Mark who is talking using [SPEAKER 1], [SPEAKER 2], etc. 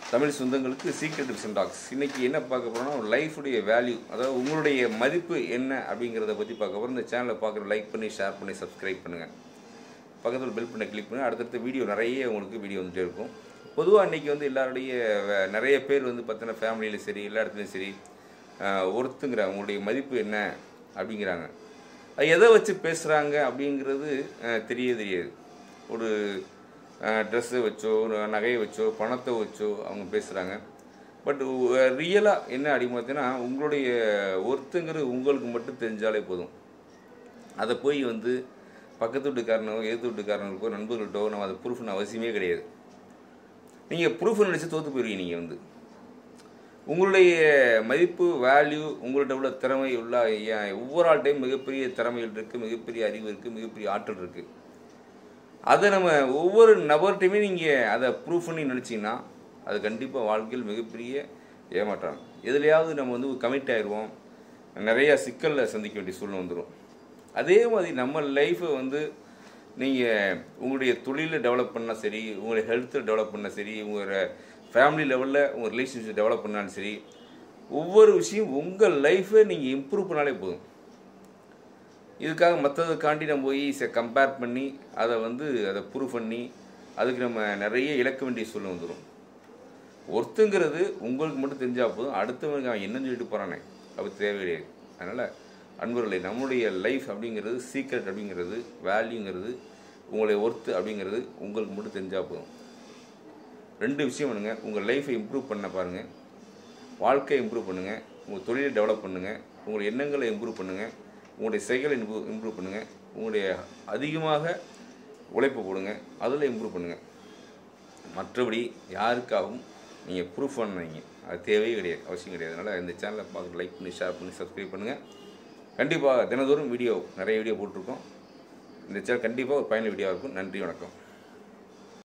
[SPEAKER 1] தமிழ் சொந்தங்களுக்கு secret vision tax இன்னைக்கு என்ன பார்க்க போறோம்னா லைஃபுடைய வேல்யூ அதாவது உங்களுடைய மதிப்பு என்ன அப்படிங்கிறத பற்றி பார்க்க போகிறோம் இந்த சேனலை பார்க்குற லைக் பண்ணி ஷேர் பண்ணி சப்ஸ்கிரைப் பண்ணுங்கள் பக்கத்தில் பெல் பண்ண கிளிக் பண்ணி அடுத்தடுத்த வீடியோ நிறைய உங்களுக்கு வீடியோ வந்துட்டே இருக்கும் பொதுவாக இன்றைக்கி வந்து எல்லாருடைய வே- நிறைய பேர் வந்து பார்த்தீங்கன்னா ஃபேமிலியிலும் சரி எல்லா இடத்துலையும் சரி ஆஹ், ஒருத்துங்கிற உங்களுடைய மதிப்பு என்ன அப்படிங்கிறாங்க அது எதை வச்சு பேசுகிறாங்க அப்படிங்கிறது ஆஹ், தெரிய தெரியாது ஒரு ட்ரெஸ்ஸை வச்சோ ஒரு நகையை வச்சோ பணத்தை வச்சோ அவங்க பேசுகிறாங்க பட் ரியலாக என்ன அப்படின்னு பார்த்தீங்கன்னா உங்களுடைய ஒருத்தங்கிறது உங்களுக்கு மட்டும் தெரிஞ்சாலே போதும் அதை போய் வந்து பக்கத்து வீட்டுக்காரனோ எதிர்த்து வீட்டுக்காரனுக்கோ நண்பர்கள்ட்டோ நம்ம அதை ப்ரூஃப்னு அவசியமே கிடையாது நீங்கள் ப்ரூஃப் நினச்சி தோற்று போயிருவீங்க நீங்கள் வந்து உங்களுடைய மதிப்பு வேல்யூ உங்கள்கிட்ட உள்ள திறமை உள்ள ஏன் ஒவ்வொரு ஆள்கிட்டையும் மிகப்பெரிய திறமைகள் இருக்குது மிகப்பெரிய அறிவு இருக்குது மிகப்பெரிய ஆற்றல் இருக்குது அதை நம்ம ஒவ்வொரு நபர்கிட்டையுமே நீங்கள் அதை ப்ரூஃப் பண்ணி நினச்சிங்கன்னா அது கண்டிப்பாக வாழ்க்கையில் மிகப்பெரிய ஏமாற்றம் எதுலையாவது நம்ம வந்து கமிட் ஆயிடுவோம் நிறைய சிக்கலில் சந்திக்க வேண்டிய சூழ்நிலை வந்துடும் அதே மாதிரி நம்ம லைஃப்பை வந்து நீங்கள் உங்களுடைய தொழிலை டெவலப் பண்ணால் சரி உங்களுடைய ஹெல்த்தை டெவலப் பண்ணால் சரி உங்களோட ஃபேமிலி லெவலில் உங்கள் ரிலேஷன்ஷிப் டெவலப் பண்ணாலும் சரி ஒவ்வொரு விஷயம் உங்கள் லைஃப்பை நீங்கள் இம்ப்ரூவ் பண்ணாலே போதும் இதுக்காக மற்றதுக்காண்டி நம்ம போய் கம்பேர் பண்ணி அதை வந்து அதை ப்ரூவ் பண்ணி அதுக்கு நம்ம நிறைய இழக்க வேண்டிய சூழ்நிலை வந்துடும் ஒருத்தங்கிறது உங்களுக்கு மட்டும் தெரிஞ்சால் போதும் அடுத்தவனுக்கு அவன் என்ன சொல்லிட்டு போகிறானே அது தேவை கிடையாது அதனால் அன்பர்களே நம்மளுடைய லைஃப் அப்படிங்கிறது சீக்ரெட் அப்படிங்கிறது வேல்யூங்கிறது உங்களுடைய ஒர்த்து அப்படிங்கிறது உங்களுக்கு மட்டும் தெரிஞ்சால் போதும் ரெண்டு விஷயம் பண்ணுங்க உங்கள் லைஃப்பை இம்ப்ரூவ் பண்ண பாருங்கள் வாழ்க்கையை இம்ப்ரூவ் பண்ணுங்கள் உங்கள் தொழிலை டெவலப் பண்ணுங்கள் உங்களுடைய எண்ணங்களை இம்ப்ரூவ் பண்ணுங்கள் உங்களுடைய செயலை இம்ப்ரூவ் இம்ப்ரூவ் பண்ணுங்கள் உங்களுடைய அதிகமாக உழைப்பு போடுங்க அதில் இம்ப்ரூவ் பண்ணுங்கள் மற்றபடி யாருக்காகவும் நீங்கள் ப்ரூஃப் பண்ணீங்க அது தேவையே கிடையாது அவசியம் கிடையாது அதனால் இந்த சேனலை பார்த்து லைக் பண்ணி ஷேர் பண்ணி சப்ஸ்கிரைப் பண்ணுங்கள் கண்டிப்பாக தினந்தோறும் வீடியோ நிறைய வீடியோ போட்டிருக்கோம் இந்த சேனல் கண்டிப்பாக ஒரு பயனுள்ள வீடியோவாக இருக்கும் நன்றி வணக்கம்